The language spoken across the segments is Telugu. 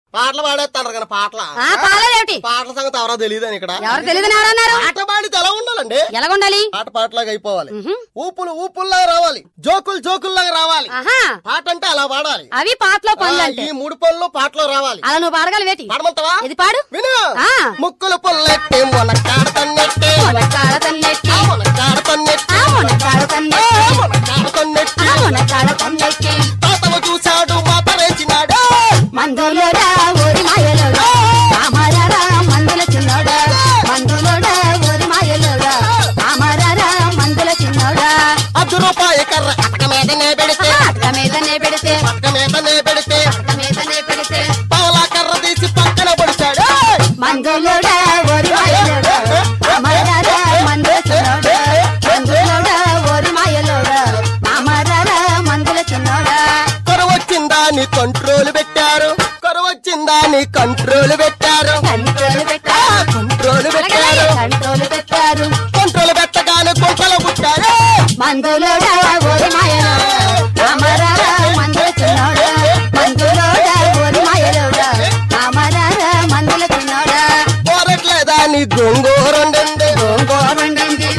పాటలు పాడేస్తాను కానీ పాటల ఆ పాలేదేమిటి పాటల సంగతి ఎవరో తెలియదని ఇక్కడ ఎవరు తెలియదని ఎవరన్నారు పాట పాడితే ఎలా ఉండాలండి ఎలాగుండాలి పాట పాటలాగా అయిపోవాలి ఊపులు ఊపుల్లాగా రావాలి జోకులు జోకుల్లాగా రావాలి ఆహా పాట అంటే అలా పాడాలి అవి పాటలో పనులు ఆ, అంటే ఈ మూడు పనులు పాటలో రావాలి అలా నువ్వు పాడగలవేటి పాడమంటావా ఇది పాడు విను ఆ. ముక్కులు పుల్లెట్టి మునక్కాడ తన్నెట్టి మునక్కాడ తన్నెట్టి మునక్కాడ తన్నెట్టి ఆ మునక్కాడ తన్నెట్టి మునక్కాడ తన్నెట్టి ఆ మునక్కాడ తన్నెట్టి తాతవ చూశాడు మాత రేచినాడు మందులోడా ఊరి మాయలోడా రామారారా మందుల చిన్నోడా మందులోడా ఊరి మాయలోడా రామారారా మందుల చిన్నోడా అర్ధ రూపాయి కర్ర అటక మీదనే పెడితే అక్క మీదనే పెడితే అటక మీదనే పెడితే అక్క మీదనే పెడితే పావులా కర్ర తీసి పక్కన పడిచాడు మందులోడా ఊరి మాయలోడా రామారారా మందుల చిన్నోడా మందులోడా ఊరి మాయలోడా రామారారా మందుల చిన్నోడా కరువు వచ్చిందా నీ కంట్రోల్ పెట్టారు కరువు వచ్చిందా నీ కంట్రోల్ పెట్టారు కంట్రోల్ పెట్టారు కంట్రోల్ పెట్టారు కంట్రోల్ పెట్టారు కంట్రోల్ పెట్టగానే గుంటలు పుట్టారు మందులోడా ఓరి మాయలోడా రామరారా మందుల చిన్నోడా మందులోడా ఓరి మాయలోడా రామరారా మందుల చిన్నోడా పోరట్లేదా నీ గోంగూరండి గోంగూరండింది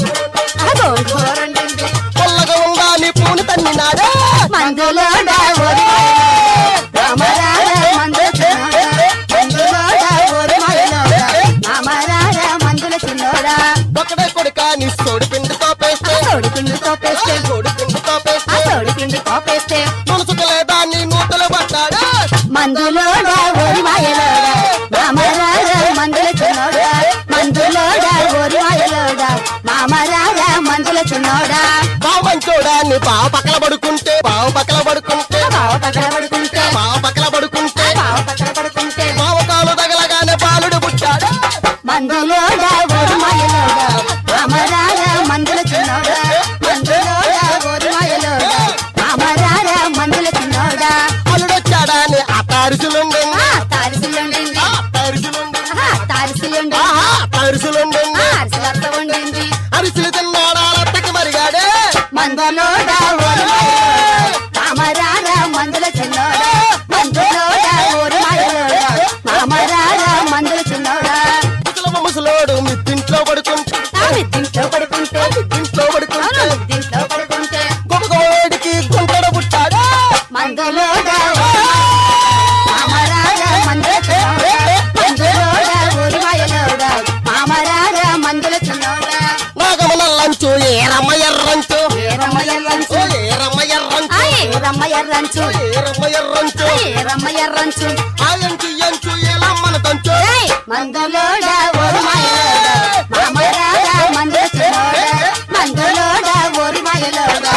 ఆ గోంగూరండింది పొల్లగా ఉందా నీ పూని తన్నినాడు మందులోడా ఓరి మాయలోడా రామరారా మందుల చిన్నోడా మందులోడా ఓరి మాయలోడా రామరారా మందుల చిన్నోడా ఒకటే కొడుక నీ సోడి పిండితో పేస్తే తోడి పిండితో పేస్తే సోడి పిండితో ఆ పేస్తే తోడి పిండి కోపేస్తే మునుసుకలేదా నీ నూతలు పట్టాడు మందులోడా ఓరి మాయలోడా మామరారా మందుల చిన్నోడా మందులోడా ఓరి మాయలోడా మామరారా మందుల చిన్నోడా బావంచోడా నీ బావ పక్కల పడుకుంటే బావ పక్కల పడుకుంటే బావ పక్కన పడుకుంటే బావ పక్కల పడుకుంటే బావ పక్కన పడుకుంటే బావ కాలు తగలగానే బాలుడు పుట్టాడు మందులోడా ఓరి మాయలోడా మామరారా మందుల చిన్నోడా మందులోడా ఓరి మాయలోడా మామరారా మందుల చిన్నోడా అల్లుడొచ్చాడా నీ ఆ తారుసులుండి ఆ తారిసులుండింది ఆ తారుసులుండి ఆ తారిసులుండింది ఆహా తారుసులుండి ఆ అరిసెలత్త ఉండింది అరిసులు తిన్నాడా అత్తకి మరిగాడే మందులోడా ఓరి మాయలోడా మామరారా మందుల చిన్నోడా మందులోడా ఓరి మాయలోడా మామరారా మందుల చిన్నోడా ముసలమ్మ ముసలోడు మిద్దింట్లో పడుకుంటే ఆ మిద్దింట్లో పడుకుంటే మిద్దింట్లో అవును పడుకుంటే మిద్దింట్లో పడుకుంటే గొప్పగోడికి గుంటడ పుట్టాడు మందులోడా మామరారా మందుల చిన్నోడా మందులోడా ఓరి మాయలోడా మామరారా మందుల చిన్నోడా నాగమ నల్లంచు ఏరమ్మ ఎర్రంచు ఏరమ్మ ఎర్రంచు ఓ ఏరమ్మ ఎర్రంచు ఆ ఏరమ్మ ఎర్రంచు ఓ ఏరమ్మ ఎర్రంచు ఆ ఏరమ్మ ఎర్రంచు ఆ ఎంచు ఎంచు ఏలమ్మన తంచు ఏయ్! మందులోడా ఓరి మాయలోడా మామరారా మందుల చిన్నోడా మందులోడా ఓరి మాయలోడా